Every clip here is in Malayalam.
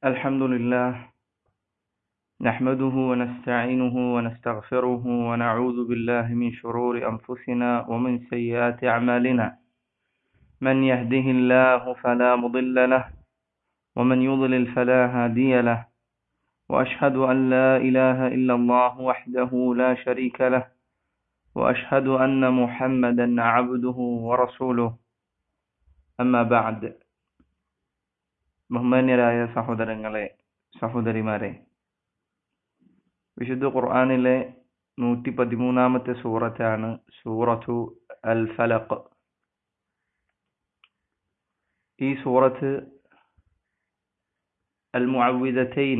الحمد لله نحمده ونستعينه ونستغفره ونعوذ بالله من شرور أنفسنا ومن سيئات أعمالنا من يهده الله فلا مضل له ومن يضلل فلا هادي له وأشهد أن لا إله إلا الله وحده لا شريك له وأشهد أن محمدا عبده ورسوله أما بعد ബഹുമാന്യരായ സഹോദരങ്ങളെ സഹോദരിമാരെ വിശുദ്ധ ഖുർആാനിലെ നൂറ്റി പതിമൂന്നാമത്തെ സൂറത്താണ് സൂറത്തു അൽ ഫലഖ് ഈ സൂറത്ത് അൽ മുഅവ്വിദത്തൈൻ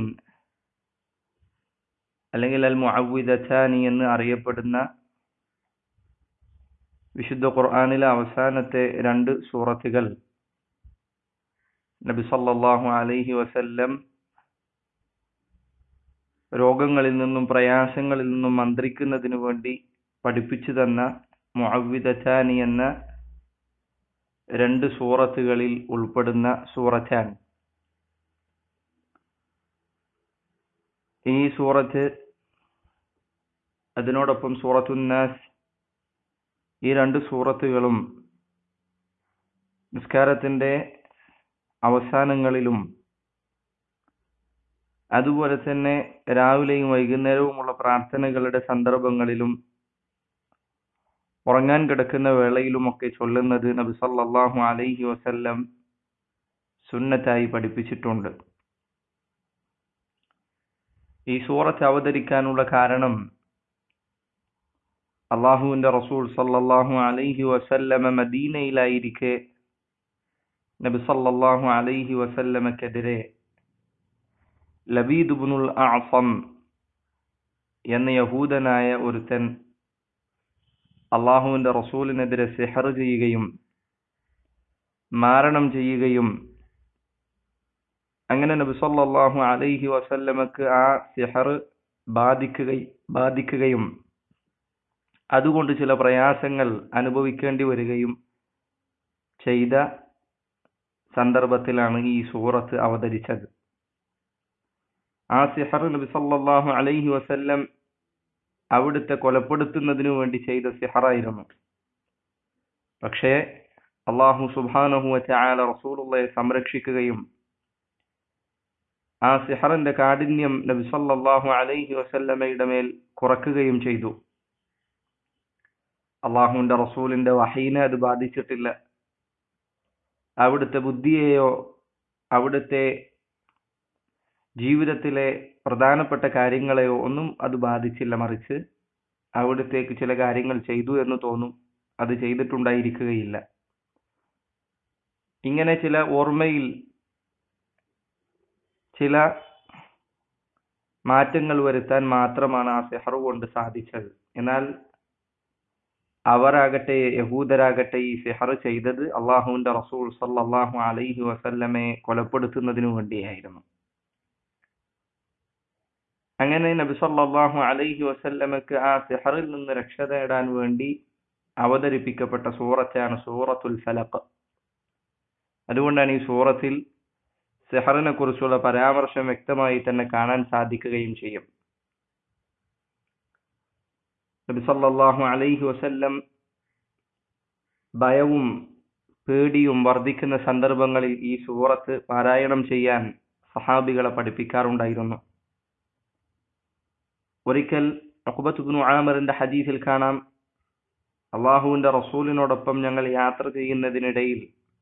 അല്ലെങ്കിൽ അൽ മുഅവ്വിദത്താനി എന്ന് അറിയപ്പെടുന്ന വിശുദ്ധ ഖുർആാനിലെ അവസാനത്തെ രണ്ട് സൂറത്തുകൾ നബി സല്ലല്ലാഹു അലൈഹി വസല്ലം രോഗങ്ങളിൽ നിന്നും പ്രയാസങ്ങളിൽ നിന്നും മന്ത്രിക്കുന്നതിനു വേണ്ടി പഠിപ്പിച്ചു തന്ന മുഅവ്വിദത്താനി എന്ന രണ്ട് സൂറത്തുകളിൽ ഉൾപ്പെടുന്ന സൂറത്താണ് ഈ സൂറത്ത് അതിനോടൊപ്പം സൂറത്തുന്നാസ് ഈ രണ്ട് സൂറത്തുകളും നിസ്കാരത്തിന്റെ അവസാനങ്ങളിലും അതുപോലെ തന്നെ രാവിലെയും വൈകുന്നേരവുമുള്ള പ്രാർത്ഥനകളുടെ സന്ദർഭങ്ങളിലും ഉറങ്ങാൻ കിടക്കുന്ന വേളയിലുമൊക്കെ ചൊല്ലുന്നത് നബി സല്ലല്ലാഹു അലൈഹി വസല്ലം സുന്നത്തായി പഠിപ്പിച്ചിട്ടുണ്ട് ഈ സൂറത്ത് അവതരിക്കാനുള്ള കാരണം അള്ളാഹുവിന്റെ റസൂൽ സല്ലല്ലാഹു അലൈഹി വസല്ലമ മദീനയിലായിരിക്കെ നബി സല്ലല്ലാഹു അലൈഹി വസല്ലമക്കെതിരെ ലബീദ് ഇബ്നുൽ അഅസം എന്ന യഹൂദനായ ഒരുത്തൻ അള്ളാഹുവിന്റെ റസൂലിനെതിരെ സിഹർ ചെയ്യുകയും മാരണം ചെയ്യുകയും അങ്ങനെ നബി സല്ലല്ലാഹു അലൈഹി വസല്ലമക്ക് ആ സിഹർ ബാധിക്കുകയും ബാധിക്കുകയും അതുകൊണ്ട് ചില പ്രയാസങ്ങൾ അനുഭവിക്കേണ്ടി വരികയും ചെയ്ത സന്ദർഭത്തിലാണ് ഈ സൂറത്ത് അവതരിച്ചത് ആ സിഹർ നബി സല്ലല്ലാഹു അലൈഹി വസല്ലം അവിടുത്തെ കൊലപ്പെടുത്തുന്നതിനു വേണ്ടി ചെയ്ത സിഹറായിരുന്നു പക്ഷേ അള്ളാഹു സുബാനഹു ചായാല റസൂലുള്ളയെ സംരക്ഷിക്കുകയും ആ സിഹറിന്റെ കാഠിന്യം നബി സല്ലല്ലാഹു അലൈഹി വസല്ലമയുടെ മേൽ കുറക്കുകയും ചെയ്തു അള്ളാഹുവിന്റെ റസൂലിന്റെ വഹീനെ അത് ബാധിച്ചിട്ടില്ല അവിടുത്തെ ബുദ്ധിയെയോ അവിടുത്തെ ജീവിതത്തിലെ പ്രധാനപ്പെട്ട കാര്യങ്ങളെയോ ഒന്നും അത് ബാധിച്ചില്ല മറിച്ച് അവിടത്തേക്ക് ചില കാര്യങ്ങൾ ചെയ്തു എന്ന് തോന്നും അത് ചെയ്തിട്ടുണ്ടായിരിക്കുകയില്ല ഇങ്ങനെ ചില ഓർമ്മയിൽ ചില മാറ്റങ്ങൾ വരുത്താൻ മാത്രമാണ് ആ സെഹർ കൊണ്ട് സാധിച്ചത് എന്നാൽ അവരാകട്ടെ യഹൂദരാകട്ടെ ഈ സിഹർ ചെയ്തത് അള്ളാഹുവിന്റെ റസൂൽ സല്ലല്ലാഹു അലൈഹി വസല്ലമയെ കൊലപ്പെടുത്തുന്നതിനു വേണ്ടിയായിരുന്നു അങ്ങനെ നബി സല്ലല്ലാഹു അലൈഹി വസല്ലമക്ക് ആ സിഹറിൽ നിന്ന് രക്ഷ നേടാൻ വേണ്ടി അവതരിപ്പിക്കപ്പെട്ട സൂറത്താണ് സൂറത്തുൽ ഫലഖ് അതുകൊണ്ടാണ് ഈ സൂറത്തിൽ സിഹറിനെ കുറിച്ചുള്ള പരാമർശം വ്യക്തമായി തന്നെ കാണാൻ സാധിക്കുകയും ചെയ്യും നബി സല്ലല്ലാഹു അലൈഹി വസല്ലം ഭയവും പേടിയും വർദ്ധിക്കുന്ന സന്ദർഭങ്ങളിൽ ഈ സൂറത്ത് പാരായണം ചെയ്യാൻ സഹാബികളെ പഠിപ്പിക്കാറുണ്ടായിരുന്നു ഒരിക്കൽ അഖുബത്തുബ്നു ആമറിന്റെ ഹദീസിൽ കാണാം അള്ളാഹുവിന്റെ റസൂലിനോടൊപ്പം ഞങ്ങൾ യാത്ര ചെയ്യുന്നതിനിടയിൽ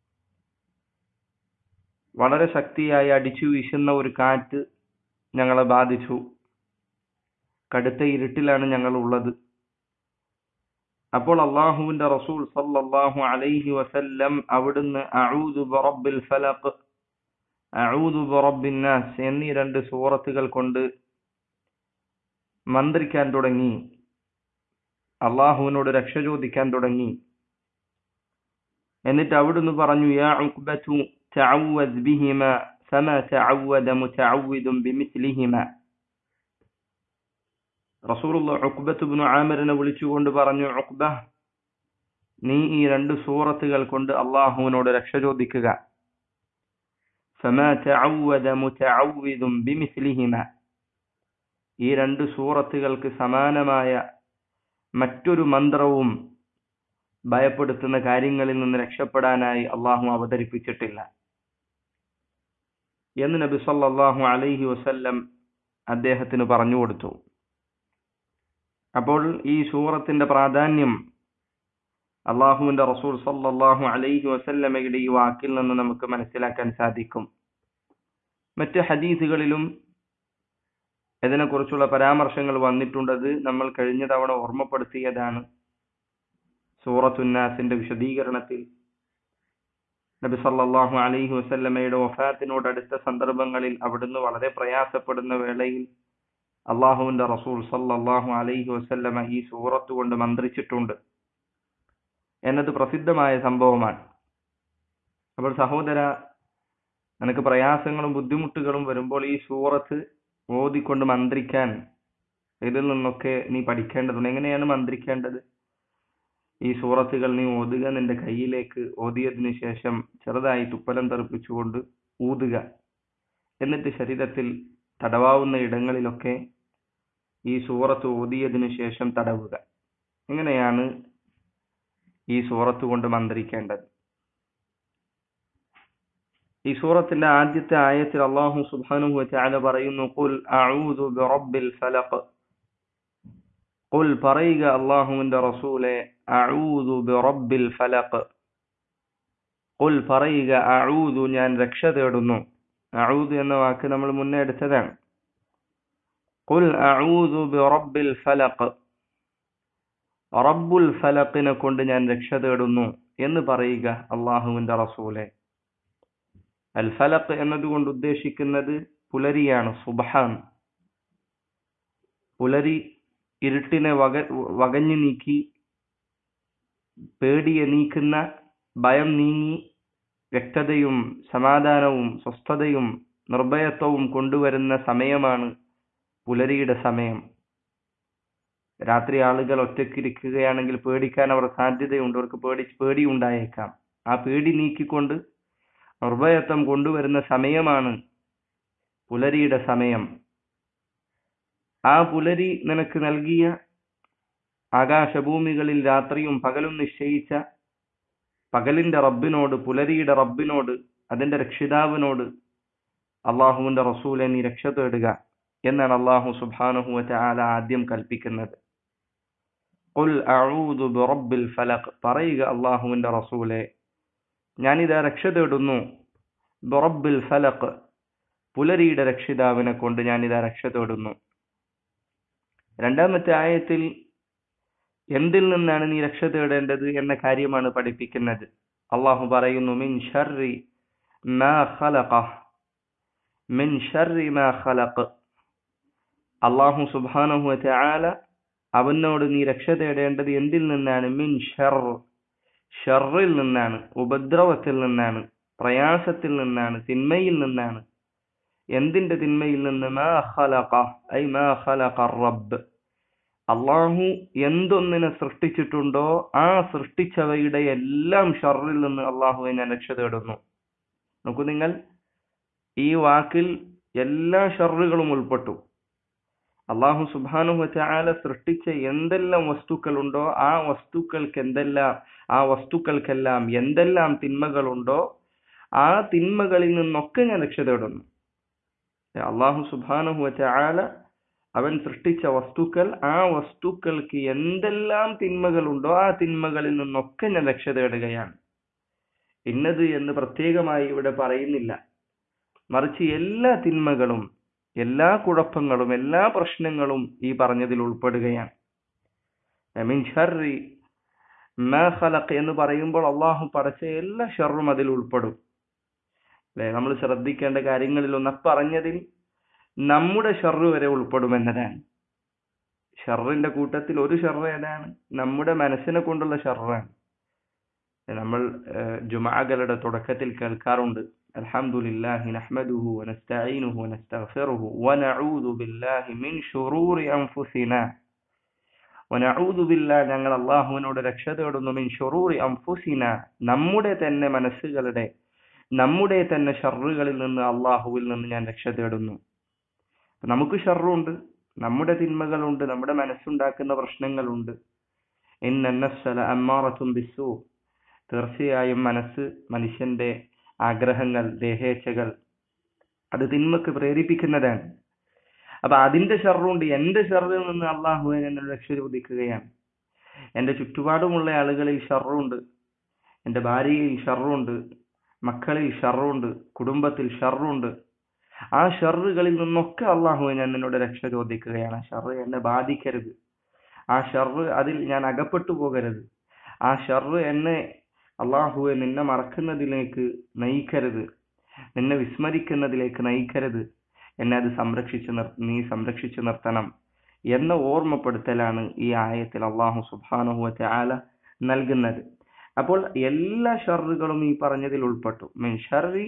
വളരെ ശക്തിയായി അടിച്ചു വീശുന്ന ഒരു കാറ്റ് ഞങ്ങളെ ബാധിച്ചു കടുത്ത ഇരുട്ടിലാണ് ഞങ്ങൾ ഉള്ളത് അപ്പോൾ അള്ളാഹുവിന്റെ റസൂൽ സല്ലല്ലാഹു അലൈഹി വസല്ലം അവിടുന്ന് അഊദു ബറബ്ബിൽ ഫലഖ് അഊദു ബറബ്ബിൻ നാസ് എന്നീ രണ്ട് സൂറത്തുകൾ കൊണ്ട് മന്ത്രിക്കാൻ തുടങ്ങി അള്ളാഹുവിനോട് രക്ഷ ചോദിക്കാൻ തുടങ്ങി എന്നിട്ട് അവിടുന്ന് പറഞ്ഞു യാ ഉഖ്ബതു തഅവ്വദ് ബിഹിമ ഫമാ തഅവ്വദ മുതഅവ്വിദുൻ ബിമിസ്ലിഹിമ റസൂലുള്ള ഉഖ്ബത്തുബ്നു ആമിറിനെ വിളിച്ചുകൊണ്ട് പറഞ്ഞു ഉഖ്ബ നീ ഈ രണ്ട് സൂറത്തുകൾ കൊണ്ട് അള്ളാഹുവിനോട് രക്ഷ ചോദിക്കുക فما تعود متعوذ بمثلهما ഈ രണ്ട് സൂറത്തുകൾക്ക് സമാനമായ മറ്റൊരു മന്ത്രവും ഭയപ്പെടുത്തുന്ന കാര്യങ്ങളിൽ നിന്ന് രക്ഷപ്പെടാനായി അള്ളാഹു അവതരിപ്പിച്ചിട്ടില്ല എന്ന് നബി സല്ലല്ലാഹു അലൈഹി വസല്ലം അദ്ദേഹത്തിന് പറഞ്ഞു കൊടുത്തു അപ്പോൾ ഈ സൂറത്തിന്റെ പ്രാധാന്യം അള്ളാഹുവിന്റെ റസൂൽ സല്ലല്ലാഹു അലൈഹി വസല്ലമയുടെ ഈ വാക്കിൽ നിന്ന് നമുക്ക് മനസ്സിലാക്കാൻ സാധിക്കും മറ്റ് ഹദീസുകളിലും ഇതിനെക്കുറിച്ചുള്ള പരാമർശങ്ങൾ വന്നിട്ടുണ്ടത് നമ്മൾ കഴിഞ്ഞ തവണ ഓർമ്മപ്പെടുത്തിയതാണ് സൂറത്തുന്നാസിന്റെ വിശദീകരണത്തിൽ നബി സല്ലല്ലാഹു അലൈഹി വസല്ലമയുടെ വഫാത്തിനോട് അടുത്ത സന്ദർഭങ്ങളിൽ അവിടുന്ന് വളരെ പ്രയാസപ്പെടുന്ന വേളയിൽ അള്ളാഹുവിന്റെ റസൂൽ സല്ലല്ലാഹു അലൈഹി വസല്ലമ ഈ സൂറത്ത് കൊണ്ട് മന്ത്രിച്ചിട്ടുണ്ട് എന്നത് പ്രസിദ്ധമായ സംഭവമാണ് അപ്പോൾ സഹോദര നിനക്ക് പ്രയാസങ്ങളും ബുദ്ധിമുട്ടുകളും വരുമ്പോൾ ഈ സൂറത്ത് ഓതിക്കൊണ്ട് മന്ത്രിക്കാൻ ഇതിൽ നിന്നൊക്കെ നീ പഠിക്കേണ്ടതുണ്ട് എങ്ങനെയാണ് മന്ത്രിക്കേണ്ടത് ഈ സൂറത്തുകൾ നീ ഓതുക നിന്റെ കയ്യിലേക്ക് ഓതിയതിനു ശേഷം ചെറുതായി തുപ്പലം തെറിപ്പിച്ചുകൊണ്ട് ഊതുക എന്നിട്ട് ശരീരത്തിൽ തടവാവുന്ന ഇടങ്ങളിലൊക്കെ ഈ സൂറത്ത് ഓതിയതിനു ശേഷം തടവുക ഇങ്ങനെയാണ് ഈ സൂറത്ത് കൊണ്ട് മന്ത്രിക്കേണ്ടത് ഈ സൂറത്തിന്റെ ആദ്യത്തെ ആയത്തിൽ അള്ളാഹു സുബ്ഹാനഹു വതആല പറയുന്നു ഖുൽ അഊദു ബിറബ്ബിൽ ഫലഖ് ഖുൽ പറയുക അള്ളാഹുവിന്റെ റസൂലെ അഊദു ബിറബ്ബിൽ ഫലഖ് ഖുൽ പറയുക അഊദു ഞാൻ രക്ഷ തേടുന്നു അഊദു എന്ന വാക്ക് നമ്മൾ മുന്നേ എടുത്തതാണ് ഖുൽ അഊദു ബിറബ്ബിൽ ഫലഖ് റബ്ബുൽ ഫലഖിനെ കൊണ്ട് ഞാൻ രക്ഷ തേടുന്നു എന്ന് പറയുക അള്ളാഹുവിന്റെ റസൂലെ അൽ ഫലഖ് എന്നതുകൊണ്ട് ഉദ്ദേശിക്കുന്നത് പുലരിയാണ് സുബഹാൻ പുലരി ഇരുട്ടിനെ വക വകഞ്ഞു നീക്കി പേടിയെ നീക്കുന്ന ഭയം നീങ്ങി വ്യക്തതയും സമാധാനവും സ്വസ്ഥതയും നിർഭയത്വവും കൊണ്ടുവരുന്ന സമയമാണ് പുലരിയുടെ സമയം രാത്രി ആളുകൾ ഒറ്റയ്ക്കിരിക്കുകയാണെങ്കിൽ പേടിക്കാൻ അവർ സാധ്യതയുണ്ട് അവർക്ക് പേടി പേടി ഉണ്ടായേക്കാം ആ പേടി നീക്കിക്കൊണ്ട് നിർഭയത്വം കൊണ്ടുവരുന്ന സമയമാണ് പുലരിയുടെ സമയം ആ പുലരി നിനക്ക് നൽകിയ ആകാശഭൂമികളിൽ രാത്രിയും പകലും നിശ്ചയിച്ച പകലിന്റെ റബ്ബിനോട് പുലരിയുടെ റബ്ബിനോട് അതിന്റെ രക്ഷിതാവിനോട് അള്ളാഹുവിന്റെ റസൂലെ നീ രക്ഷ തേടുക എന്നാണ് അള്ളാഹു സുബാനുഹു ആല ആദ്യം കൽപ്പിക്കുന്നത് ഖുൽ അഊദു ബിറബ്ബിൽ ഫലഖ് പറയുക അള്ളാഹുവിന്റെ റസൂലെ ഞാനിതാ രക്ഷ തേടുന്നു ബിറബ്ബിൽ ഫലഖ് പുലരിയുടെ രക്ഷിതാവിനെ കൊണ്ട് ഞാനിതാ രക്ഷ തേടുന്നു രണ്ടാമത്തെ ആയത്തിൽ എന്തിൽ നിന്നാണ് നീ രക്ഷ തേടേണ്ടത് എന്ന കാര്യമാണ് പഠിപ്പിക്കുന്നത് അള്ളാഹു പറയുന്നു മിൻ ഷർറി മാ ഖലഖ മിൻ ഷർറി മാ ഖലഖ് അള്ളാഹു സുബ്ഹാനഹു വതആല അവനോട് നീ രക്ഷ തേടേണ്ടത് എന്തിൽ നിന്നാണ് മിൻ ഷർ ഷറിൽ നിന്നാണ് ഉപദ്രവത്തിൽ നിന്നാണ് പ്രയാസത്തിൽ നിന്നാണ് തിന്മയിൽ നിന്നാണ് എന്തിന്റെ തിന്മയിൽ നിന്ന് മാ ഖലഖ ഐ മാ ഖലഖ റബ്ബ് അള്ളാഹു എന്തൊന്നിനെ സൃഷ്ടിച്ചിട്ടുണ്ടോ ആ സൃഷ്ടിച്ചവയുടെ എല്ലാം ഷറിൽ നിന്ന് അള്ളാഹുവെ ഞാൻ രക്ഷ തേടുന്നു നോക്കൂ നിങ്ങൾ ഈ വാക്കിൽ എല്ലാ ഷറുകളും ഉൾപ്പെട്ടു അള്ളാഹു സുബാനു ചാല സൃഷ്ടിച്ച എന്തെല്ലാം വസ്തുക്കളുണ്ടോ ആ വസ്തുക്കൾക്ക് എന്തെല്ലാം ആ വസ്തുക്കൾക്കെല്ലാം എന്തെല്ലാം തിന്മകളുണ്ടോ ആ തിന്മകളിൽ നിന്നൊക്കെ ഞാൻ രക്ഷ തേടുന്നു അള്ളാഹു സുബാനു ചാല അവൻ സൃഷ്ടിച്ച വസ്തുക്കൾ ആ വസ്തുക്കൾക്ക് എന്തെല്ലാം തിന്മകളുണ്ടോ ആ തിന്മകളിൽ നിന്നൊക്കെ ഞാൻ രക്ഷ തേടുകയാണ് ഇന്നത് എന്ന് പ്രത്യേകമായി ഇവിടെ പറയുന്നില്ല മറിച്ച് എല്ലാ തിന്മകളും എല്ലാ കുഴപ്പങ്ങളും എല്ലാ പ്രശ്നങ്ങളും ഈ പറഞ്ഞതിൽ ഉൾപ്പെടുകയാണ് മിൻ ഷർറി മാ ഖലഖ് എന്ന് പറയുമ്പോൾ അള്ളാഹു പടച്ച എല്ലാ ഷർറും അതിൽ ഉൾപ്പെടും അല്ലെ നമ്മൾ ശ്രദ്ധിക്കേണ്ട കാര്യങ്ങളിൽ ഒന്ന് പറഞ്ഞതിൽ നമ്മുടെ ഷർറ് വരെ ഉൾപ്പെടുമെന്നതാണ് ഷർറിന്റെ കൂട്ടത്തിൽ ഒരു ഷർറ് ഏതാണ് നമ്മുടെ മനസ്സിനെ കൊണ്ടുള്ള ഷർറാണ് നമ്മൾ ജുമാകളുടെ തുടക്കത്തിൽ കേൾക്കാറുണ്ട് الحمد لله نحمده ونستعينه ونستغفره ونعوذ بالله من شرور أنفسنا ونعوذ بالله ഞങ്ങൾ അള്ളാഹുവിനോട് രക്ഷ തേടുന്നു മിൻ ഷുറൂറി അംഫുസിന നമ്മുടെ തന്നെ മനസ്സുകളുടെ നമ്മുടെ തന്നെ ഷർറുകളിൽ നിന്ന് അള്ളാഹുവിൽ നിന്ന് ഞാൻ രക്ഷ തേടുന്നു നമുക്ക് ഷർറുണ്ട് നമ്മുടെ തിന്മകളുണ്ട് നമ്മുടെ മനസ്സുണ്ടാക്കുന്ന പ്രശ്നങ്ങളുണ്ട് എന്നസ്സല അമ്മാറത്തും ബിസു തീർച്ചയായും മനസ്സ് മനുഷ്യന്റെ ആഗ്രഹങ്ങൾ ദേഹേച്ഛകൾ അത് തിന്മക്ക് പ്രേരിപ്പിക്കുന്നതാണ് അപ്പൊ അതിന്റെ ഷർറുണ്ട് എന്റെ ഷർറിൽ നിന്ന് അള്ളാഹുവെ എന്നോട് രക്ഷ ചോദിക്കുകയാണ് എന്റെ ചുറ്റുപാടുമുള്ള ആളുകളിൽ ഷർറുണ്ട് എന്റെ ഭാര്യയിൽ ഷർറുണ്ട് മക്കളിൽ ഷർറുണ്ട് കുടുംബത്തിൽ ഷർറുണ്ട് ആ ഷർറുകളിൽ നിന്നൊക്കെ അള്ളാഹുവെ ഞാൻ എന്നോട് രക്ഷ ചോദിക്കുകയാണ് ഷർറ് എന്നെ ബാധിക്കരുത് ആ ഷർറ് അതിൽ ഞാൻ അകപ്പെട്ടു പോകരുത് ആ ഷർറ് എന്നെ അള്ളാഹുവെ നിന്നെ മറക്കുന്നതിലേക്ക് നയിക്കരുത് നിന്നെ വിസ്മരിക്കുന്നതിലേക്ക് നയിക്കരുത് എന്നെ അത് സംരക്ഷിച്ചു നിർ നീ സംരക്ഷിച്ചു നിർത്തണം എന്ന ഓർമ്മപ്പെടുത്തലാണ് ഈ ആയത്തിൽ അള്ളാഹു സുബാനുഹുവത്തെ ആല നൽകുന്നത് അപ്പോൾ എല്ലാ ഷറുകളും ഈ പറഞ്ഞതിൽ ഉൾപ്പെട്ടു മിൻ ഷർറി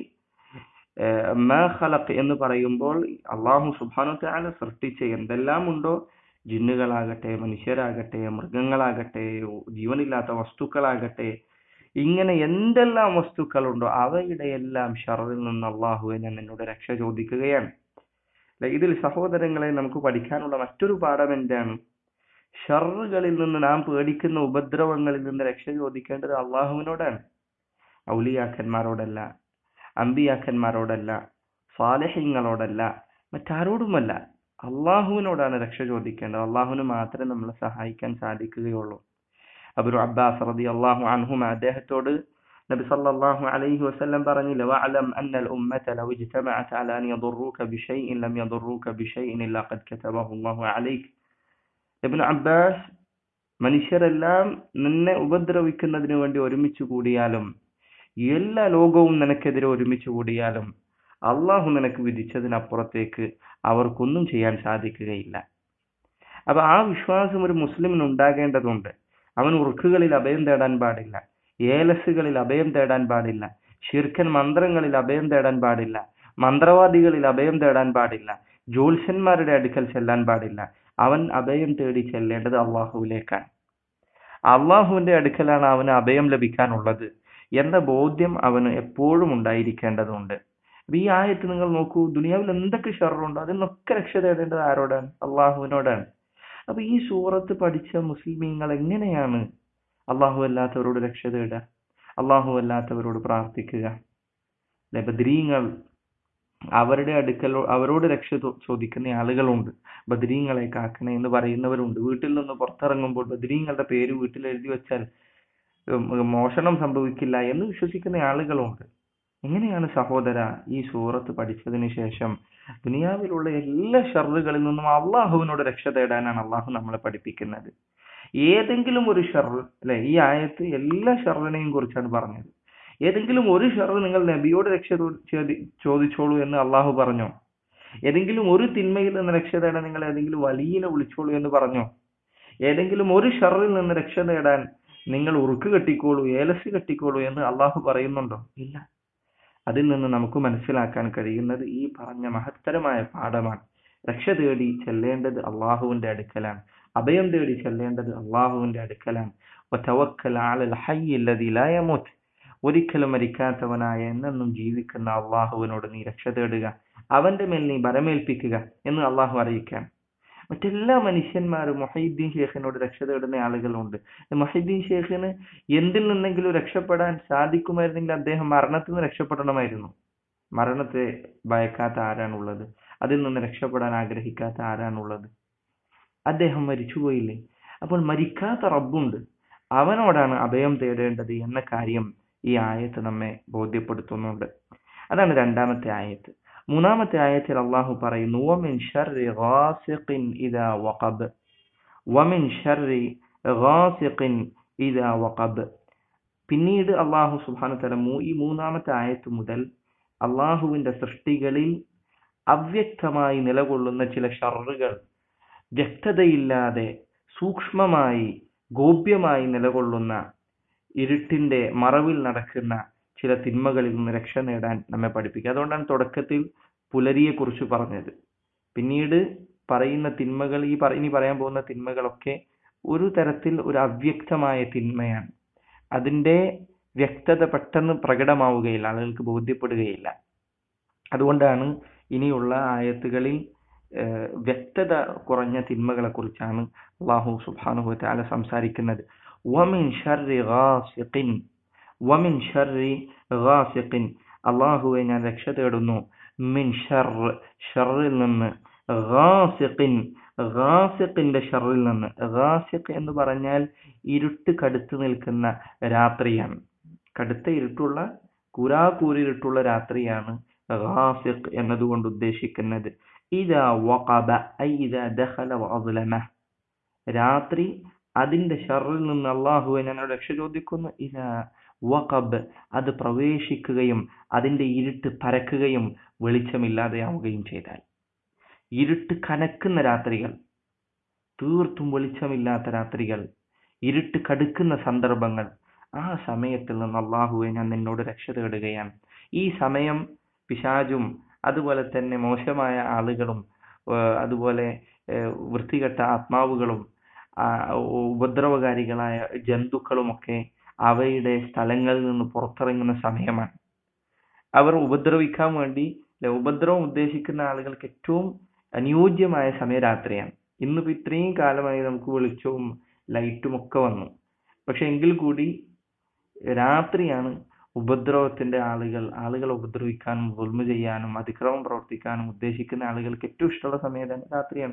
ഖലഖ് എന്ന് പറയുമ്പോൾ അള്ളാഹു സുബാനുത്തെ ആല സൃഷ്ടിച്ച എന്തെല്ലാം ഉണ്ടോ ജിന്നുകളാകട്ടെ മനുഷ്യരാകട്ടെ മൃഗങ്ങളാകട്ടെ ജീവനില്ലാത്ത വസ്തുക്കളാകട്ടെ ഇങ്ങനെ എന്തെല്ലാം വസ്തുക്കളുണ്ടോ അവയുടെ എല്ലാം ഷറിൽ നിന്ന് അള്ളാഹുവെ ഞാൻ എന്നോട് രക്ഷ ചോദിക്കുകയാണ് ഇതിൽ സഹോദരങ്ങളെ നമുക്ക് പഠിക്കാനുള്ള മറ്റൊരു പാഠം എന്താണ് ഷറുകളിൽ നിന്ന് നാം പേടിക്കുന്ന ഉപദ്രവങ്ങളിൽ നിന്ന് രക്ഷ ചോദിക്കേണ്ടത് അള്ളാഹുവിനോടാണ് ഔലിയാക്കന്മാരോടല്ല അമ്പിയാക്കന്മാരോടല്ല സാലഹ്യങ്ങളോടല്ല മറ്റാരോടുമല്ല അള്ളാഹുവിനോടാണ് രക്ഷ ചോദിക്കേണ്ടത് അള്ളാഹുവിന് മാത്രമേ നമ്മളെ സഹായിക്കാൻ സാധിക്കുകയുള്ളൂ അബുരു അബ്ബാസ് റതി അള്ളാഹു അൻഹുമ അദ്ദേഹത്തോട് നബി സല്ലല്ലാഹു അലൈഹി വസല്ലം പറഞ്ഞില്ല വഅലം അന്ന الأمة لو اجتمعت على أن يضروك بشيء لم يضروك بشيء إلا قد كتبه الله عليك ഇബ്നു അബ്ബാസ് മനുഷ്യരെല്ലാം നിന്നെ ഉപദ്രവിക്കുന്നതിന് വേണ്ടി ഒരുമിച്ച് കൂടിയാലും എല്ലാ ലോകവും നിനക്കെതിരെ ഒരുമിച്ച് കൂടിയാലും അള്ളാഹു നിനക്ക് വിധിച്ചതിനപ്പുറത്തേക്ക് അവർക്കൊന്നും ചെയ്യാൻ സാധിക്കുകയില്ല അപ്പൊ ആ വിശ്വാസം ഒരു മുസ്ലിമിന് ഉണ്ടാകേണ്ടതുണ്ട് അവൻ ഉറുക്കുകളിൽ അഭയം തേടാൻ പാടില്ല ഏലസുകളിൽ അഭയം തേടാൻ പാടില്ല ശിർക്കൻ മന്ത്രങ്ങളിൽ അഭയം തേടാൻ പാടില്ല മന്ത്രവാദികളിൽ അഭയം തേടാൻ പാടില്ല ജ്യോത്സ്യന്മാരുടെ അടുക്കൽ ചെല്ലാൻ പാടില്ല അവൻ അഭയം തേടി ചെല്ലേണ്ടത് അള്ളാഹുവിലേക്കാണ് അള്ളാഹുവിന്റെ അടുക്കലാണ് അവന് അഭയം ലഭിക്കാനുള്ളത് എന്ന ബോധ്യം അവന് എപ്പോഴും ഉണ്ടായിരിക്കേണ്ടതുണ്ട് ഈ ആയത്ത് നിങ്ങൾ നോക്കൂ ദുനിയാവിൽ എന്തൊക്കെ ഷറുണ്ടോ അതിൽ നിന്നൊക്കെ രക്ഷ തേടേണ്ടത് ആരോടാണ് അള്ളാഹുവിനോടാണ് അപ്പൊ ഈ സൂറത്ത് പഠിച്ച മുസ്ലിമീങ്ങൾ എങ്ങനെയാണ് അള്ളാഹു അല്ലാത്തവരോട് രക്ഷ തേടുക അള്ളാഹു അല്ലാത്തവരോട് പ്രാർത്ഥിക്കുക അല്ലെ ബദ്രീങ്ങൾ അവരുടെ അടുക്കൽ അവരോട് രക്ഷ ചോദിക്കുന്ന ആളുകളുണ്ട് ബദ്രീങ്ങളെ കാക്കണേ എന്ന് പറയുന്നവരുണ്ട് വീട്ടിൽ നിന്ന് പുറത്തിറങ്ങുമ്പോൾ ബദ്രീങ്ങളുടെ പേര് വീട്ടിൽ എഴുതി വെച്ചാൽ മോഷണം സംഭവിക്കില്ല എന്ന് വിശ്വസിക്കുന്ന ആളുകളുണ്ട് എങ്ങനെയാണ് സഹോദര ഈ സൂറത്ത് പഠിച്ചതിന് ശേഷം ദുനിയാവിലുള്ള എല്ലാ ഷറുകളിൽ നിന്നും അള്ളാഹുവിനോട് രക്ഷ തേടാനാണ് അള്ളാഹു നമ്മളെ പഠിപ്പിക്കുന്നത് ഏതെങ്കിലും ഒരു ഷറ് അല്ലെ ഈ ആയത്ത് എല്ലാ ഷറിനെയും കുറിച്ചാണ് പറഞ്ഞത് ഏതെങ്കിലും ഒരു ഷറ് നിങ്ങൾ നബിയോട് രക്ഷ ചോദിച്ചോളൂ എന്ന് അള്ളാഹു പറഞ്ഞോ ഏതെങ്കിലും ഒരു തിന്മയിൽ നിന്ന് രക്ഷ തേടാൻ നിങ്ങൾ ഏതെങ്കിലും വലിയനെ വിളിച്ചോളൂ എന്ന് പറഞ്ഞോ ഏതെങ്കിലും ഒരു ഷറിൽ നിന്ന് രക്ഷ നേടാൻ നിങ്ങൾ ഉറുക്ക് കെട്ടിക്കോളൂ ഏലസ് കെട്ടിക്കോളൂ എന്ന് അള്ളാഹു പറയുന്നുണ്ടോ ഇല്ല അതിൽ നിന്ന് നമുക്ക് മനസ്സിലാക്കാൻ കഴിയുന്നത് ഈ പറഞ്ഞ മഹത്തരമായ പാഠമാണ് രക്ഷ തേടി ചെല്ലേണ്ടത് അള്ളാഹുവിന്റെ അടുക്കലാണ് അഭയം തേടി ചെല്ലേണ്ടത് അള്ളാഹുവിന്റെ അടുക്കലാണ് ഒരിക്കലും മരിക്കാത്തവനായ എന്നെന്നും ജീവിക്കുന്ന അള്ളാഹുവിനോട് നീ രക്ഷ തേടുക അവന്റെ മേൽ നീ ബരമേൽപ്പിക്കുക എന്ന് അള്ളാഹു അറിയിക്കാൻ മറ്റെല്ലാ മനുഷ്യന്മാരും മൊഹീദ്ദീൻ ഷേഖിനോട് രക്ഷ തേടുന്ന ആളുകളുണ്ട് മൊഹീദ്ദീൻ ഷേഖിന് എന്തിൽ നിന്നെങ്കിലും രക്ഷപ്പെടാൻ സാധിക്കുമായിരുന്നെങ്കിൽ അദ്ദേഹം മരണത്തിൽ നിന്ന് രക്ഷപ്പെടണമായിരുന്നു മരണത്തെ ഭയക്കാത്ത ആരാണുള്ളത് അതിൽ നിന്ന് രക്ഷപ്പെടാൻ ആഗ്രഹിക്കാത്ത ആരാണുള്ളത് അദ്ദേഹം മരിച്ചുപോയില്ലേ അപ്പോൾ മരിക്കാത്ത റബ്ബുണ്ട് അവനോടാണ് അഭയം തേടേണ്ടത് എന്ന കാര്യം ഈ ആയത്ത് നമ്മെ ബോധ്യപ്പെടുത്തുന്നുണ്ട് അതാണ് രണ്ടാമത്തെ ആയത്ത് മൂന്നാമത്തെ ആയത്തിൽ അള്ളാഹു പറയുന്നു വമിൻ ഷർരി ഗാസിഖിൻ ഇദാ വഖബ് വമിൻ ഷർരി ഗാസിഖിൻ ഇദാ വഖബ് പിന്നീട് അള്ളാഹു സുബ്ഹാനഹു തആല ഈ മൂന്നാമത്തെ ആയത്ത് മുതൽ അള്ളാഹുവിന്റെ സൃഷ്ടികളിൽ അവ്യക്തമായി നിലകൊള്ളുന്ന ചില ഷറുകൾ വ്യക്തതയില്ലാതെ സൂക്ഷ്മമായി ഗോപ്യമായി നിലകൊള്ളുന്ന ഇരുട്ടിന്റെ മറവിൽ നടക്കുന്ന ചില തിന്മകളിൽ നിന്ന് രക്ഷ നേടാൻ നമ്മെ പഠിപ്പിക്കുക അതുകൊണ്ടാണ് തുടക്കത്തിൽ പുലരിയെ കുറിച്ച് പറഞ്ഞത് പിന്നീട് പറയുന്ന തിന്മകൾ ഈ ഇനി പറയാൻ പോകുന്ന തിന്മകളൊക്കെ ഒരു തരത്തിൽ ഒരു അവ്യക്തമായ തിന്മയാണ് അതിന്റെ വ്യക്തത പെട്ടെന്ന് പ്രകടമാവുകയില്ല ആളുകൾക്ക് ബോധ്യപ്പെടുകയില്ല അതുകൊണ്ടാണ് ഇനിയുള്ള ആയത്തുകളിൽ ഏഹ്, വ്യക്തത കുറഞ്ഞ തിന്മകളെ കുറിച്ചാണ് അള്ളാഹു സുബ്ഹാനഹു വതആല സംസാരിക്കുന്നത് വമിൻ ഷർരി ഗാസിഖിൻ വമിൻ ഷർരി ഗാസിഖിൻ അള്ളാഹുവെ ഞാൻ രക്ഷ തേടുന്നു മിൻ ഷർ ഷറിൽ നിന്ന് ഗാസിഖിൻ ഗാസിഖിന്റെ ഷറിൽ നിന്ന് ഗാസിഖ് എന്ന് പറഞ്ഞാൽ ഇരുട്ട് കടുത്തു നിൽക്കുന്ന രാത്രിയാണ് കടുത്ത ഇരുട്ടുള്ള കുരാകൂരിരുട്ടുള്ള രാത്രിയാണ് ഗാസിഖ് എന്നതുകൊണ്ട് ഉദ്ദേശിക്കുന്നത് ഇതാ വഖബ ഐ ഇതാ ദഖല വഅദ്ലമ രാത്രി അതിന്റെ ഷറിൽ നിന്ന് അള്ളാഹുവെ ഞാൻ രക്ഷ ചോദിക്കുന്നു ഇതാ വഖബ് അത് പ്രവേശിക്കുകയും അതിന്റെ ഇരുട്ട് പരക്കുകയും വെളിച്ചമില്ലാതെയാവുകയും ചെയ്താൽ ഇരുട്ട് കനക്കുന്ന രാത്രികൾ തീർത്തും വെളിച്ചമില്ലാത്ത രാത്രികൾ ഇരുട്ട് കടുക്കുന്ന സന്ദർഭങ്ങൾ ആ സമയത്തിൽ നിന്ന് അള്ളാഹുവെ ഞാൻ നിന്നോട് രക്ഷ തേടുകയാണ് ഈ സമയം പിശാചും അതുപോലെ തന്നെ മോശമായ ആളുകളും ഏഹ് അതുപോലെ ഏഹ് വൃത്തികെട്ട ആത്മാവുകളും ആ, ഉപദ്രവകാരികളായ ജന്തുക്കളുമൊക്കെ അവയുടെ സ്ഥലങ്ങളിൽ നിന്ന് പുറത്തിറങ്ങുന്ന സമയമാണ് അവർ ഉപദ്രവിക്കാൻ വേണ്ടി അല്ലെ, ഉപദ്രവം ഉദ്ദേശിക്കുന്ന ആളുകൾക്ക് ഏറ്റവും അനുയോജ്യമായ സമയം രാത്രിയാണ് ഇന്നിപ്പോ ഇത്രയും കാലമായി നമുക്ക് വെളിച്ചവും ലൈറ്റും ഒക്കെ വന്നു പക്ഷെ എങ്കിൽ കൂടി രാത്രിയാണ് ഉപദ്രവത്തിന്റെ ആളുകൾ ആളുകളെ ഉപദ്രവിക്കാനും ഉൾമ ചെയ്യാനും അതിക്രമം പ്രവർത്തിക്കാനും ഉദ്ദേശിക്കുന്ന ആളുകൾക്ക് ഏറ്റവും ഇഷ്ടമുള്ള സമയം തന്നെ രാത്രിയാണ്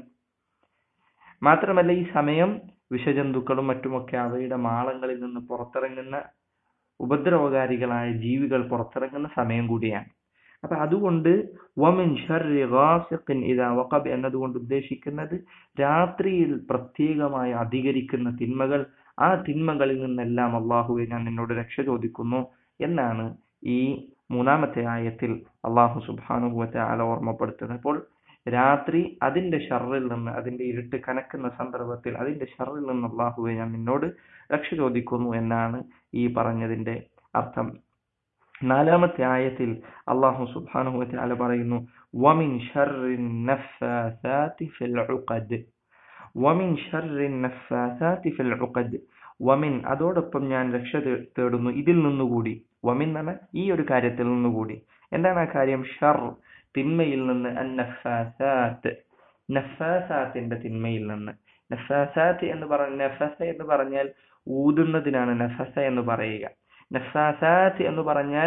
മാത്രമല്ല ഈ സമയം വിഷജന്തുക്കളും മറ്റുമൊക്കെ അവയുടെ മാളങ്ങളിൽ നിന്ന് പുറത്തിറങ്ങുന്ന ഉപദ്രവകാരികളായ ജീവികൾ പുറത്തിറങ്ങുന്ന സമയം കൂടിയാണ് അപ്പൊ അതുകൊണ്ട് വമിൻ ഷർരി ഗാസിഖിൻ ഇദാ വഖബ് എന്നതുകൊണ്ട് ഉദ്ദേശിക്കുന്നത് രാത്രിയിൽ പ്രത്യേകമായി അധികരിക്കുന്ന തിന്മകൾ ആ തിന്മകളിൽ നിന്നെല്ലാം അള്ളാഹുവെ ഞാൻ നിന്നോട് രക്ഷ ചോദിക്കുന്നു എന്നാണ് ഈ മൂന്നാമത്തെ ആയത്തിൽ അള്ളാഹു സുബ്ഹാനഹു വതആല ഓർമ്മപ്പെടുത്തുന്നത് അപ്പോൾ രാത്രി അതിന്റെ ഷർറിൽ നിന്ന് അതിന്റെ ഇരുട്ട് കനക്കുന്ന സന്ദർഭത്തിൽ അതിന്റെ ഷർറിൽ നിന്ന് അള്ളാഹുവെ ഞാൻ നിന്നോട് രക്ഷ ചോദിക്കുന്നു എന്നാണ് ഈ പറഞ്ഞതിന്റെ അർത്ഥം നാലാമത്തെ ആയത്തിൽ അള്ളാഹു സുബ്ഹാനഹു വതആല പറയുന്നു വമിൻ ഷർറി നഫ്ഫാസാതി ഫിൽ ഉഖദ് വമിൻ ഷർറി നഫ്ഫാസാതി ഫിൽ ഉഖദ് വമിൻ അതോടൊപ്പം ഞാൻ രക്ഷ തേ- തേടുന്നു ഇതിൽ നിന്നുകൂടി വമിൻ എന്ന് പറഞ്ഞാൽ ഈ ഒരു കാര്യത്തിൽ നിന്നുകൂടി എന്താണ് ആ കാര്യം ഷർ തിന്മയിൽ നിന്ന് അൻ നഫ്ഫാസാത്ത് നഫ്ഫാസാത്തിന്റെ തിന്മയിൽ നിന്ന് നഫ്ഫാസാത്ത് എന്ന് പറഞ്ഞ നഫസ എന്ന് പറഞ്ഞാൽ ഊതുന്നതിനാണ് നഫസ എന്ന് പറയുക നഫാസാത്ത് എന്ന് പറഞ്ഞാൽ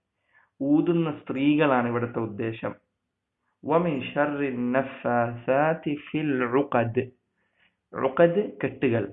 ഊതുന്ന സ്ത്രീകളാണ് ഇവിടുത്തെ ഉദ്ദേശം വമിൻ ഷർറി നഫാസാത്തി ഫിൽ ഉഖദ് ഉഖദ് കെട്ടുകൾ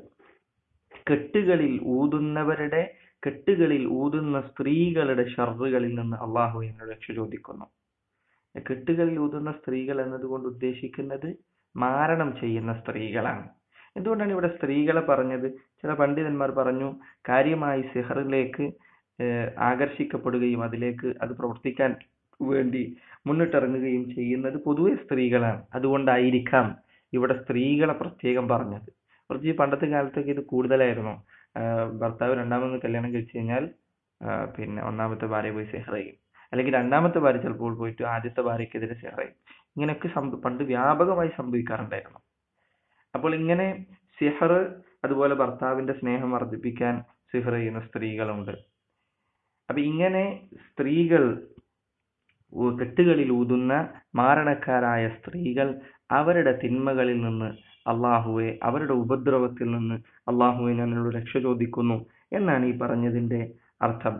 കെട്ടുകളിൽ ഊതുന്നവരുടെ കെട്ടുകളിൽ ഊതുന്ന സ്ത്രീകളുടെ ഷർറുകളിൽ നിന്ന് അള്ളാഹു എന്നോട് രക്ഷ ചോദിക്കുന്നു കെട്ടുകളിൽ ഊതുന്ന സ്ത്രീകൾ എന്നതുകൊണ്ട് ഉദ്ദേശിക്കുന്നത് മാരണം ചെയ്യുന്ന സ്ത്രീകളാണ് എന്തുകൊണ്ടാണ് ഇവിടെ സ്ത്രീകളെ പറഞ്ഞത് ചില പണ്ഡിതന്മാർ പറഞ്ഞു കാര്യമായി സിഹറിലേക്ക് ഏഹ് ആകർഷിക്കപ്പെടുകയും അതിലേക്ക് അത് പ്രവർത്തിക്കാൻ വേണ്ടി മുന്നിട്ടിറങ്ങുകയും ചെയ്യുന്നത് പൊതുവെ സ്ത്രീകളാണ് അതുകൊണ്ടായിരിക്കാം ഇവിടെ സ്ത്രീകളെ പ്രത്യേകം പറഞ്ഞത് കുറച്ച് ഈ പണ്ടത്തെ കാലത്തൊക്കെ ഇത് കൂടുതലായിരുന്നു ആഹ് ഭർത്താവ് രണ്ടാമത് കല്യാണം കഴിച്ചു കഴിഞ്ഞാൽ ആഹ് പിന്നെ ഒന്നാമത്തെ ഭാര്യ പോയി സിഹർ ചെയ്യും അല്ലെങ്കിൽ രണ്ടാമത്തെ ഭാര്യ ചിലപ്പോൾ പോയിട്ട് ആദ്യത്തെ ഭാര്യക്കെതിരെ സിഹർ ചെയ്യും ഇങ്ങനെയൊക്കെ സംഭ പണ്ട് വ്യാപകമായി സംഭവിക്കാറുണ്ടായിരുന്നു അപ്പോൾ ഇങ്ങനെ സിഹർ അതുപോലെ ഭർത്താവിന്റെ സ്നേഹം വർദ്ധിപ്പിക്കാൻ സിഹർ ചെയ്യുന്ന സ്ത്രീകളുണ്ട് അപ്പൊ ഇങ്ങനെ സ്ത്രീകൾ ഊ- കെട്ടുകളിൽ ഊതുന്ന മാരണക്കാരായ സ്ത്രീകൾ അവരുടെ തിന്മകളിൽ നിന്ന് അള്ളാഹുവെ അവരുടെ ഉപദ്രവത്തിൽ നിന്ന് അള്ളാഹുവെ ഞാനോട് രക്ഷ ചോദിക്കുന്നു എന്നാണ് ഈ പറഞ്ഞതിന്റെ അർത്ഥം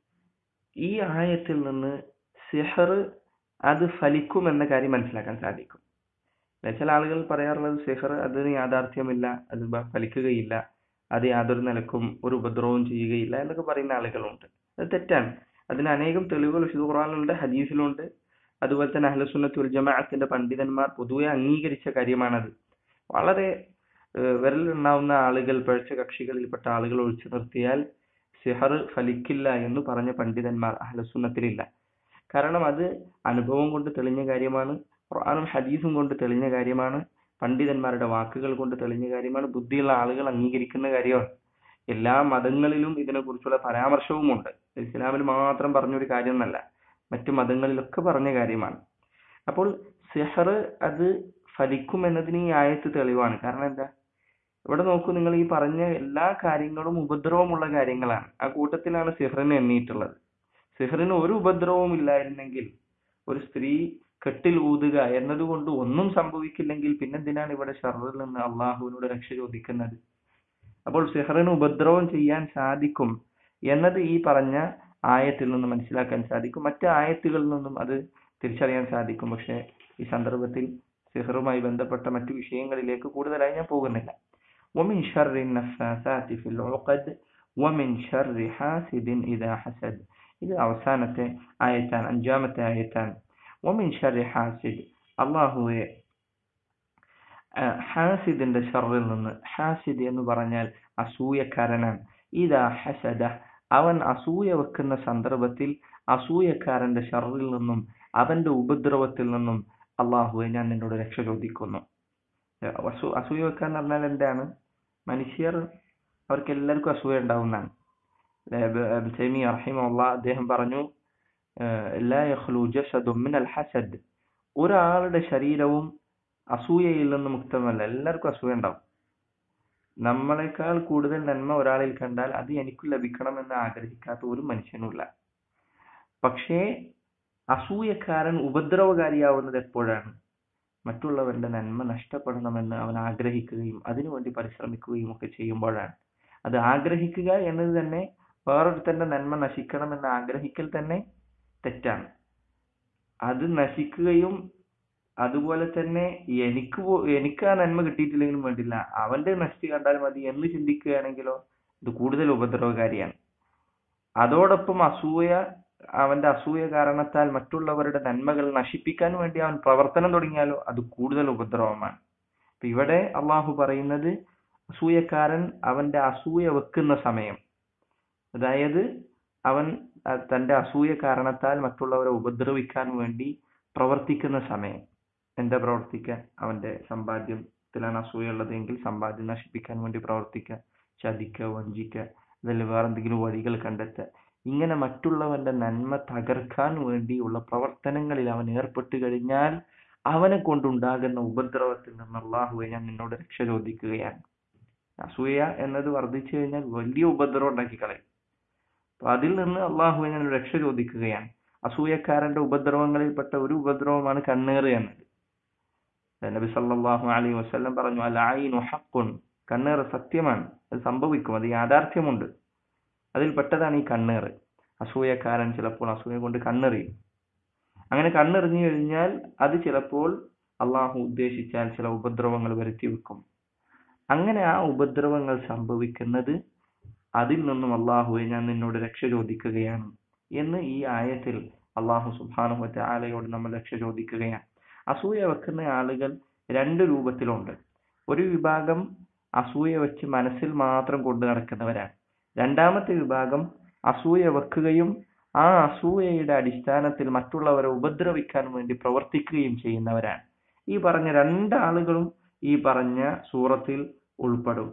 ഈ ആയത്തിൽ നിന്ന് സിഹർ അത് ഫലിക്കുമെന്ന കാര്യം മനസ്സിലാക്കാൻ സാധിക്കും അല്ലെ, ചില ആളുകൾ പറയാറുള്ളത് സിഹർ അതിന് യാഥാർത്ഥ്യമില്ല അത് ബ- ഫലിക്കുകയില്ല അത് യാതൊരു നിലക്കും ഒരു ഉപദ്രവവും ചെയ്യുകയില്ല എന്നൊക്കെ പറയുന്ന ആളുകളുണ്ട് അത് തെറ്റാണ് അതിന് അനേകം തെളിവുകൾ വിശുദ്ധ ഖുറാനിലുണ്ട് ഹദീസിലുണ്ട് അതുപോലെ തന്നെ അഹ്ലസുന്നത്ത് വൽ ജമാഅത്തിന്റെ പണ്ഡിതന്മാർ പൊതുവെ അംഗീകരിച്ച കാര്യമാണത് വളരെ ഏഹ്, വിരലിലുണ്ടാവുന്ന ആളുകൾ പഴച്ച കക്ഷികളിൽപ്പെട്ട ആളുകൾ ഒഴിച്ചു നിർത്തിയാൽ സിഹർ ഫലിക്കില്ല എന്ന് പറഞ്ഞ പണ്ഡിതന്മാർ അഹ്ലസുന്നത്തിലില്ല കാരണം അത് അനുഭവം കൊണ്ട് തെളിഞ്ഞ കാര്യമാണ് ഖുർആനും ഹദീസും കൊണ്ട് തെളിഞ്ഞ കാര്യമാണ് പണ്ഡിതന്മാരുടെ വാക്കുകൾ കൊണ്ട് തെളിഞ്ഞ കാര്യമാണ് ബുദ്ധിയുള്ള ആളുകൾ അംഗീകരിക്കുന്ന കാര്യമാണ് എല്ലാ മതങ്ങളിലും ഇതിനെക്കുറിച്ചുള്ള പരാമർശവുമുണ്ട് ഇസ്ലാമിൽ മാത്രം പറഞ്ഞൊരു കാര്യമൊന്നല്ല മറ്റു മതങ്ങളിലൊക്കെ പറഞ്ഞ കാര്യമാണ് അപ്പോൾ സിഹർ അത് ഫലിക്കും എന്നതിന് ഈ ആയത്ത് തെളിവാണ് കാരണം എന്താ ഇവിടെ നോക്കൂ നിങ്ങൾ ഈ പറഞ്ഞ എല്ലാ കാര്യങ്ങളും ഉപദ്രവമുള്ള കാര്യങ്ങളാണ് ആ കൂട്ടത്തിലാണ് സിഹറിനെ എണ്ണിയിട്ടുള്ളത് സിഹറിന് ഒരു ഉപദ്രവവും ഇല്ലായിരുന്നെങ്കിൽ ഒരു സ്ത്രീ കെട്ടിൽ ഊതുക എന്നതുകൊണ്ട് ഒന്നും സംഭവിക്കില്ലെങ്കിൽ പിന്നെന്തിനാണ് ഇവിടെ ഷർറിൽ നിന്ന് അള്ളാഹുവിനോട് രക്ഷ ചോദിക്കുന്നത് അപ്പോൾ സിഹറിന് ഉപദ്രവം ചെയ്യാൻ സാധിക്കും എന്നത് ഈ പറഞ്ഞ ആയത്തിൽ നിന്ന് മനസ്സിലാക്കാൻ സാധിക്കും മറ്റ് ആയത്തുകളിൽ നിന്നും അത് തിരിച്ചറിയാൻ സാധിക്കും പക്ഷെ ഈ സന്ദർഭത്തിൽ സിഹറുമായി ബന്ധപ്പെട്ട മറ്റു വിഷയങ്ങളിലേക്ക് കൂടുതലായി ഞാൻ പോകുന്നില്ല ومن شر النفاثات في العقد ومن شر حاسد إذا حسد ഇത് അവസാനത്തെ ആയത്താണ് അഞ്ചാമത്തെ ആയത്താണ് ومن شر حاسد അള്ളാഹുവെ ഹാസിദിന്റെ ഷറിൽ നിന്ന് ഹാസിദ് എന്ന് പറഞ്ഞാൽ അസൂയക്കാരനാണ് ഇതാ ഹസദ അവൻ അസൂയ വെക്കുന്ന സന്ദർഭത്തിൽ അസൂയക്കാരന്റെ ഷറിൽ നിന്നും അവന്റെ ഉപദ്രവത്തിൽ നിന്നും അള്ളാഹുവെ ഞാൻ നിന്നോട് രക്ഷ ചോദിക്കുന്നു അസൂ അസൂയ വെക്കുക എന്ന് പറഞ്ഞാൽ എന്താണ് മനുഷ്യർ അവർക്ക് എല്ലാവർക്കും അസൂയ ഉണ്ടാവുന്നതാണ് സൈമി അറഹിമുള്ള അദ്ദേഹം പറഞ്ഞു ലാ യഖ്ലു ജസദും മിനൽ ഹസദ് ഒരാളുടെ ശരീരവും അസൂയയിൽ നിന്ന് മുക്തമല്ല എല്ലാവർക്കും അസൂയ ഉണ്ടാവും നമ്മളെക്കാൾ കൂടുതൽ നന്മ ഒരാളിൽ കണ്ടാൽ അത് എനിക്ക് ലഭിക്കണമെന്ന് ആഗ്രഹിക്കാത്ത ഒരു മനുഷ്യനുമില്ല പക്ഷേ അസൂയക്കാരൻ ഉപദ്രവകാരിയാവുന്നത് എപ്പോഴാണ് മറ്റുള്ളവരുടെ നന്മ നഷ്ടപ്പെടണമെന്ന് അവൻ ആഗ്രഹിക്കുകയും അതിനുവേണ്ടി പരിശ്രമിക്കുകയും ഒക്കെ ചെയ്യുമ്പോഴാണ് അത് ആഗ്രഹിക്കുക എന്നത് തന്നെ വേറൊരുത്തന്റെ നന്മ നശിക്കണമെന്ന് ആഗ്രഹിക്കൽ തന്നെ തെറ്റാണ് അത് നശിക്കുകയും അതുപോലെ തന്നെ എനിക്ക് എനിക്ക് ആ നന്മ കിട്ടിയിട്ടില്ലെങ്കിലും വേണ്ടില്ല അവന്റെ നശിച്ചു കണ്ടാൽ മതി എന്ന് ചിന്തിക്കുകയാണെങ്കിലോ ഇത് കൂടുതൽ ഉപദ്രവകാരിയാണ് അതോടൊപ്പം അസൂയ അവന്റെ അസൂയ കാരണത്താൽ മറ്റുള്ളവരുടെ നന്മകൾ നശിപ്പിക്കാൻ വേണ്ടി അവൻ പ്രവർത്തനം തുടങ്ങിയാലോ അത് കൂടുതൽ ഉപദ്രവമാണ് ഇപ്പൊ ഇവിടെ അള്ളാഹു പറയുന്നത് അസൂയക്കാരൻ അവന്റെ അസൂയ വെക്കുന്ന സമയം അതായത് അവൻ തന്റെ അസൂയ കാരണത്താൽ മറ്റുള്ളവരെ ഉപദ്രവിക്കാൻ വേണ്ടി പ്രവർത്തിക്കുന്ന സമയം എന്താ പ്രവർത്തിക്കുക അവന്റെ സമ്പാദ്യത്തിലാണ് അസൂയ ഉള്ളതെങ്കിൽ സമ്പാദ്യം നശിപ്പിക്കാൻ വേണ്ടി പ്രവർത്തിക്കുക ചതിക്കുക വഞ്ചിക്കുക അതല്ല വേറെ എന്തെങ്കിലും വഴികൾ കണ്ടെത്തുക ഇങ്ങനെ മറ്റുള്ളവന്റെ നന്മ തകർക്കാൻ വേണ്ടിയുള്ള പ്രവർത്തനങ്ങളിൽ അവൻ ഏർപ്പെട്ടു കഴിഞ്ഞാൽ അവനെ കൊണ്ടുണ്ടാകുന്ന ഉപദ്രവത്തിൽ നിന്ന് അള്ളാഹുവെ ഞാൻ നിന്നോട് രക്ഷ ചോദിക്കുകയാണ് അസൂയ എന്നത് വർദ്ധിച്ചു കഴിഞ്ഞാൽ വലിയ ഉപദ്രവം ഉണ്ടാക്കി കളയും അപ്പൊ അതിൽ നിന്ന് അള്ളാഹുവെ ഞാൻ രക്ഷ ചോദിക്കുകയാണ് അസൂയക്കാരന്റെ ഉപദ്രവങ്ങളിൽപ്പെട്ട ഒരു ഉപദ്രവമാണ് കണ്ണേറ് എന്നത് നബി സല്ലല്ലാഹു അലൈഹി വസല്ലം പറഞ്ഞു അലായിനു ഹഖുൻ കണ്ണേറ് സത്യമാണ് അത് സംഭവിക്കും അത് യാഥാർത്ഥ്യമുണ്ട് അതിൽ പെട്ടതാണ് ഈ കണ്ണേറ് അസൂയക്കാരൻ ചിലപ്പോൾ അസൂയ കൊണ്ട് കണ്ണെറിയും അങ്ങനെ കണ്ണെറിഞ്ഞു കഴിഞ്ഞാൽ അത് ചിലപ്പോൾ അള്ളാഹു ഉദ്ദേശിച്ചാൽ ചില ഉപദ്രവങ്ങൾ വരുത്തി വെക്കും അങ്ങനെ ആ ഉപദ്രവങ്ങൾ സംഭവിക്കുന്നത് അതിൽ നിന്നും അള്ളാഹുവെ ഞാൻ നിന്നോട് രക്ഷ ചോദിക്കുകയാണ് എന്ന് ഈ ആയത്തിൽ അള്ളാഹു സുബാനുഹത്തെ ആലയോട് നമ്മൾ രക്ഷ ചോദിക്കുകയാണ് അസൂയ വെക്കുന്ന ആളുകൾ രണ്ട് രൂപത്തിലുണ്ട് ഒരു വിഭാഗം അസൂയ വെച്ച് മനസ്സിൽ മാത്രം കൊണ്ടു നടക്കുന്നവരാണ് രണ്ടാമത്തെ വിഭാഗം അസൂയ വെക്കുകയും ആ അസൂയയുടെ അടിസ്ഥാനത്തിൽ മറ്റുള്ളവരെ ഉപദ്രവിക്കാൻ വേണ്ടി പ്രവർത്തിക്കുകയും ചെയ്യുന്നവരാണ് ഈ പറഞ്ഞ രണ്ടാളുകളും ഈ പറഞ്ഞ സൂറത്തിൽ ഉൾപ്പെടും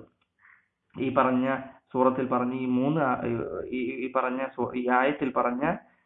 ഈ പറഞ്ഞ സൂറത്തിൽ പറഞ്ഞ ഈ മൂന്ന് ഈ പറഞ്ഞ ഈ ആയത്തിൽ പറഞ്ഞ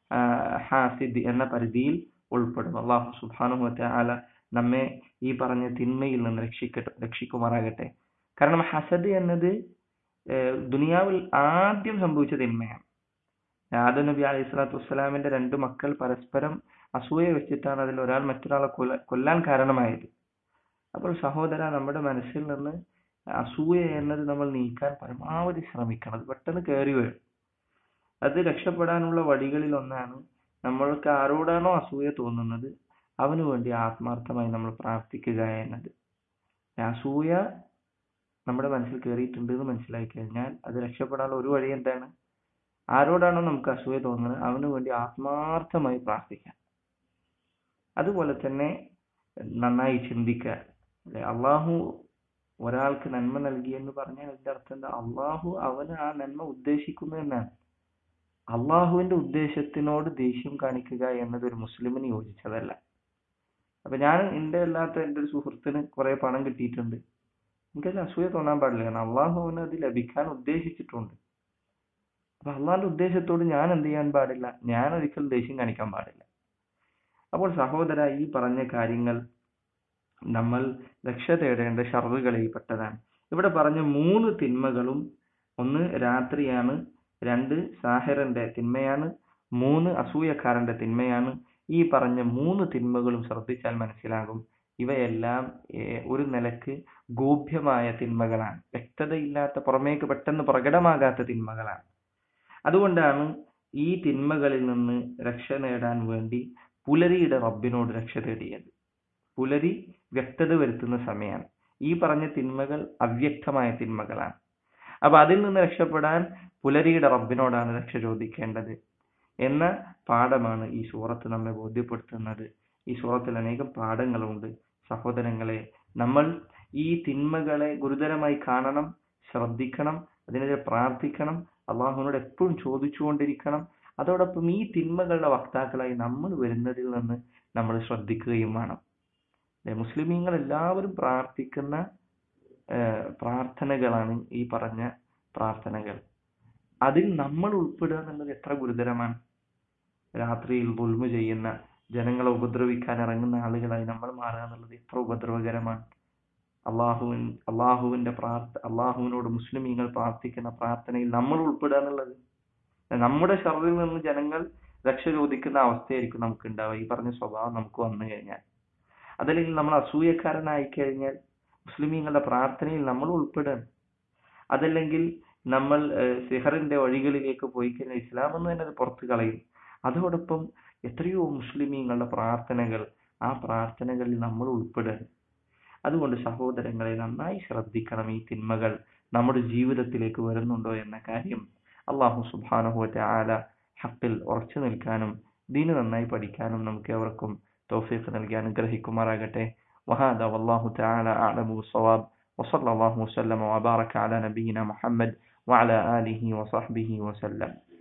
ഹാസിദ് എന്ന പരിധിയിൽ ഉൾപ്പെടും അള്ളാഹു സുബാനുഹ ആല നമ്മെ ഈ പറഞ്ഞ തിന്മയിൽ നിന്ന് രക്ഷിക്കട്ടെ രക്ഷിക്കുമാറാകട്ടെ കാരണം ഹസദ് എന്നത് ദുനിയാവിൽ ആദ്യം സംഭവിച്ച തിന്മയാണ് ആദം നബി അലൈഹി സ്വലാത്തു വസ്സലാമിന്റെ രണ്ട് മക്കൾ പരസ്പരം അസൂയ വെച്ചിട്ടാണ് അതിൽ ഒരാൾ മറ്റൊരാളെ കൊല്ല കൊല്ലാൻ കാരണമായത് അപ്പോൾ സഹോദര നമ്മുടെ മനസ്സിൽ നിന്ന് അസൂയ എന്നത് നമ്മൾ നീക്കാൻ പരമാവധി ശ്രമിക്കണം അത് പെട്ടെന്ന് കയറി വരും അത് രക്ഷപ്പെടാനുള്ള വഴികളിൽ ഒന്നാണ് നമ്മൾക്ക് ആരോടാണോ അസൂയ തോന്നുന്നത് അവന് വേണ്ടി ആത്മാർത്ഥമായി നമ്മൾ പ്രാർത്ഥിക്കുക എന്നത് അസൂയ നമ്മുടെ മനസ്സിൽ കയറിയിട്ടുണ്ട് എന്ന് മനസ്സിലാക്കി കഴിഞ്ഞാൽ അത് രക്ഷപ്പെടാനുള്ള ഒരു വഴി എന്താണ് ആരോടാണോ നമുക്ക് അസൂയ തോന്നുന്നത് അവന് വേണ്ടി ആത്മാർത്ഥമായി പ്രാർത്ഥിക്കാം അതുപോലെ തന്നെ നന്നായി ചിന്തിക്കുക അല്ലെ അള്ളാഹു ഒരാൾക്ക് നന്മ നൽകി എന്ന് പറഞ്ഞാൽ അതിന്റെ അർത്ഥം എന്താ അള്ളാഹു അവന് ആ നന്മ ഉദ്ദേശിക്കുന്നു എന്നാണ് അള്ളാഹുവിന്റെ ഉദ്ദേശത്തിനോട് ദേഷ്യം കാണിക്കുക എന്നത് ഒരു മുസ്ലിമിന് യോജിച്ചതല്ല അപ്പൊ ഞാൻ എന്റെ അല്ലാത്ത എന്റെ ഒരു സുഹൃത്തിന് കുറെ പണം കിട്ടിയിട്ടുണ്ട് എനിക്കത് അസൂയ തോന്നാൻ പാടില്ല കാരണം അള്ളാഹു അവന് അത് ലഭിക്കാൻ ഉദ്ദേശിച്ചിട്ടുണ്ട് അപ്പൊ അള്ളാഹിന്റെ ഉദ്ദേശത്തോട് ഞാൻ എന്ത് ചെയ്യാൻ പാടില്ല ഞാൻ ഒരിക്കലും ദേഷ്യം കാണിക്കാൻ പാടില്ല അപ്പോൾ സഹോദര ഈ പറഞ്ഞ കാര്യങ്ങൾ നമ്മൾ രക്ഷ തേടേണ്ട ഷറുകളിൽ പെട്ടതാണ് ഇവിടെ പറഞ്ഞ മൂന്ന് തിന്മകളും ഒന്ന് രാത്രിയാണ് രണ്ട് സാഹിറിന്റെ തിന്മയാണ് മൂന്ന് അസൂയക്കാരന്റെ തിന്മയാണ് ഈ പറഞ്ഞ മൂന്ന് തിന്മകളും ശ്രദ്ധിച്ചാൽ മനസ്സിലാകും ഇവയെല്ലാം ഏർ, ഒരു നിലക്ക് ഗോപ്യമായ തിന്മകളാണ് വ്യക്തതയില്ലാത്ത പുറമേക്ക് പെട്ടെന്ന് പ്രകടമാകാത്ത തിന്മകളാണ് അതുകൊണ്ടാണ് ഈ തിന്മകളിൽ നിന്ന് രക്ഷ നേടാൻ വേണ്ടി പുലരിയുടെ റബ്ബിനോട് രക്ഷ തേടിയത് പുലരി വ്യക്തത വരുത്തുന്ന സമയമാണ് ഈ പറഞ്ഞ തിന്മകൾ അവ്യക്തമായ തിന്മകളാണ് അപ്പൊ അതിൽ നിന്ന് രക്ഷപ്പെടാൻ പുലരിയുടെ റബ്ബിനോടാണ് രക്ഷ ചോദിക്കേണ്ടത് എന്ന പാഠമാണ് ഈ സൂറത്ത് നമ്മെ ബോധ്യപ്പെടുത്തുന്നത് ഈ സൂറത്തിൽ അനേകം പാഠങ്ങളുണ്ട് സഹോദരങ്ങളെ നമ്മൾ ഈ തിന്മകളെ ഗുരുതരമായി കാണണം ശ്രദ്ധിക്കണം അതിനെതിരെ പ്രാർത്ഥിക്കണം അള്ളാഹുവിനോട് എപ്പോഴും ചോദിച്ചുകൊണ്ടിരിക്കണം അതോടൊപ്പം ഈ തിന്മകളുടെ വക്താക്കളായി നമ്മൾ വരുന്നതിൽ നിന്ന് നമ്മൾ ശ്രദ്ധിക്കുകയും വേണം അല്ലെ മുസ്ലിമീങ്ങൾ എല്ലാവരും പ്രാർത്ഥിക്കുന്ന ഏഹ്, പ്രാർത്ഥനകളാണ് ഈ പറഞ്ഞ പ്രാർത്ഥനകൾ അതിൽ നമ്മൾ ഉൾപ്പെടുക എന്നുള്ളത് എത്ര ഗുരുതരമാണ് രാത്രിയിൽ ദുൽമ ചെയ്യുന്ന ജനങ്ങളെ ഉപദ്രവിക്കാൻ ഇറങ്ങുന്ന ആളുകളായി നമ്മൾ മാറുക എന്നുള്ളത് എത്ര ഉപദ്രവകരമാണ് അള്ളാഹുവിൻ അള്ളാഹുവിന്റെ പ്രാർത്ഥ അള്ളാഹുവിനോട് മുസ്ലിമീങ്ങൾ പ്രാർത്ഥിക്കുന്ന പ്രാർത്ഥനയിൽ നമ്മൾ ഉൾപ്പെടുക എന്നുള്ളത് നമ്മുടെ ഷറിൽ നിന്ന് ജനങ്ങൾ രക്ഷ ചോദിക്കുന്ന അവസ്ഥയായിരിക്കും നമുക്ക് ഉണ്ടാവുക ഈ പറഞ്ഞ സ്വഭാവം നമുക്ക് വന്നു കഴിഞ്ഞാൽ അതല്ലെങ്കിൽ നമ്മൾ അസൂയക്കാരനായി കഴിഞ്ഞാൽ മുസ്ലിമീങ്ങളുടെ പ്രാർത്ഥനയിൽ നമ്മൾ ഉൾപ്പെടണം അതല്ലെങ്കിൽ നമ്മൾ ഏഹ്, സിഹറിന്റെ വഴികളിലേക്ക് പോയി കഴിഞ്ഞാൽ ഇസ്ലാം എന്ന് തന്നെ അത് പുറത്തു കളയും അതോടൊപ്പം എത്രയോ മുസ്ലിമീങ്ങളുടെ പ്രാർത്ഥനകൾ ആ പ്രാർത്ഥനകളിൽ നമ്മൾ ഉൾപ്പെടണം അതുകൊണ്ട് സഹോദരങ്ങളെ നന്നായി ശ്രദ്ധിക്കണം ഈ തിന്മകൾ നമ്മുടെ ജീവിതത്തിലേക്ക് വരുന്നുണ്ടോ എന്ന കാര്യം അള്ളാഹു സുബാനുഹുവറ്റ ആല ഹക്കിൽ ഉറച്ചു നിൽക്കാനും ദീന് നന്നായി പഠിക്കാനും നമുക്ക് എവർക്കും തൗഫീഖ് നൽകി അനുഗ്രഹിക്കുമാറാകട്ടെ وهذا والله تعالى أعلم بالصواب وصلى الله وسلم وبارك على نبينا محمد وعلى آله وصحبه وسلم